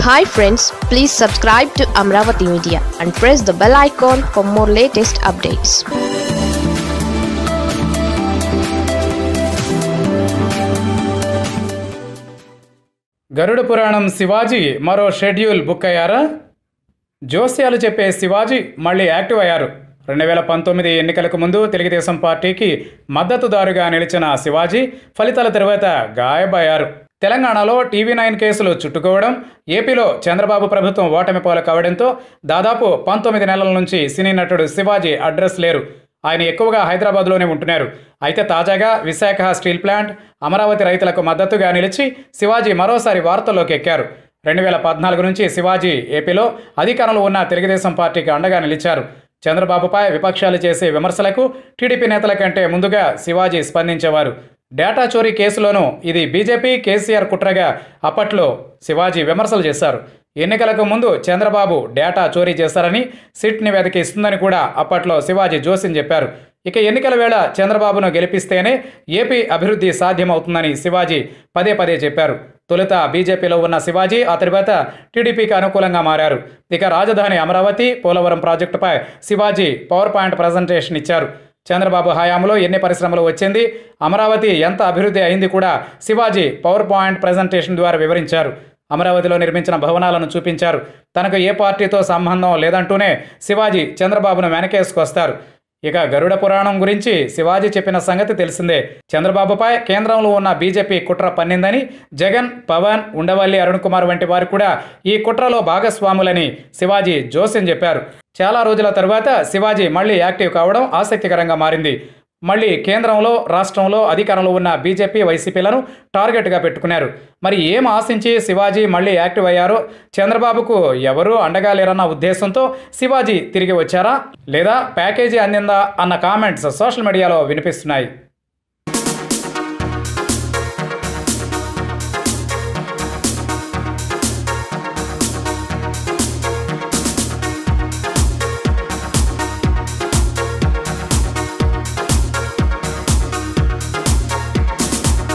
hi friends please subscribe to Amaravati media and press the bell icon for more latest updates Garuda Puranam Shivaji మరో schedule book అయ్యారా జోస్యాలు చెప్పే శివాజీ మళ్ళీ active అయ్యారు రెండు వేల పంతొమ్మిది ఎన్నికలకు ముందు తెలుగుదేశం పార్టీకి మద్దతుదారుగా నిలిచిన శివాజీ ఫలితాల తర్వాత గాయబయ్యారు తెలంగాణలో టీవీ నైన్ కేసులు చుట్టుకోవడం ఏపీలో చంద్రబాబు ప్రభుత్వం ఓటమి పాలు కావడంతో దాదాపు పంతొమ్మిది నెలల నుంచి సినీ నటుడు శివాజీ అడ్రస్ లేరు ఆయన ఎక్కువగా హైదరాబాద్లోనే ఉంటున్నారు అయితే తాజాగా విశాఖ స్టీల్ ప్లాంట్ అమరావతి రైతులకు మద్దతుగా నిలిచి శివాజీ మరోసారి వార్తల్లోకి ఎక్కారు రెండు వేల పద్నాలుగు నుంచి శివాజీ ఏపీలో అధికారంలో ఉన్న తెలుగుదేశం పార్టీకి అండగా నిలిచారు చంద్రబాబుపై విపక్షాలు చేసే విమర్శలకు టీడీపీ నేతల కంటే ముందుగా శివాజీ స్పందించేవారు డేటా చోరీ కేసులోనూ ఇది బీజేపీ కేసీఆర్ కుట్రగా అప్పట్లో శివాజీ విమర్శలు చేశారు ఎన్నికలకు ముందు చంద్రబాబు డేటా చోరీ చేశారని సిట్ నివేదిక ఇస్తుందని కూడా అప్పట్లో శివాజీ జోసిన్ చెప్పారు ఇక ఎన్నికల వేళ చంద్రబాబును గెలిపిస్తేనే ఏపీ అభివృద్ధి సాధ్యమవుతుందని శివాజీ పదే పదే చెప్పారు తొలుత బీజేపీలో ఉన్న శివాజీ ఆ తర్వాత టీడీపీకి అనుకూలంగా మారారు ఇక రాజధాని అమరావతి పోలవరం ప్రాజెక్టుపై శివాజీ పవర్ పాయింట్ ప్రజెంటేషన్ ఇచ్చారు చంద్రబాబు హయాంలో ఎన్ని పరిశ్రమలు వచ్చింది అమరావతి ఎంత అభివృద్ధి అయింది కూడా శివాజీ పవర్ పాయింట్ ప్రజెంటేషన్ ద్వారా వివరించారు అమరావతిలో నిర్మించిన భవనాలను చూపించారు తనకు ఏ పార్టీతో సంబంధం లేదంటూనే శివాజీ చంద్రబాబును వెనకేసుకొస్తారు ఇక గరుడ పురాణం గురించి శివాజీ చెప్పిన సంగతి తెలిసిందే చంద్రబాబుపై కేంద్రంలో ఉన్న బీజేపీ కుట్ర పన్నిందని జగన్ పవన్ ఉండవల్లి అరుణ్ కుమార్ వంటి వారు కూడా ఈ కుట్రలో భాగస్వాములని శివాజీ జోస్యం చెప్పారు చాలా రోజుల తర్వాత శివాజీ మళ్ళీ యాక్టివ్ కావడం ఆసక్తికరంగా మారింది మళ్ళీ కేంద్రంలో రాష్ట్రంలో అధికారంలో ఉన్న బీజేపీ వైసీపీలను టార్గెట్గా పెట్టుకున్నారు మరి ఏం ఆశించి శివాజీ మళ్ళీ యాక్టివ్ అయ్యారో చంద్రబాబుకు ఎవరూ అండగా లేరన్న ఉద్దేశంతో శివాజీ తిరిగి వచ్చారా లేదా ప్యాకేజీ అందిందా అన్న కామెంట్స్ సోషల్ మీడియాలో వినిపిస్తున్నాయి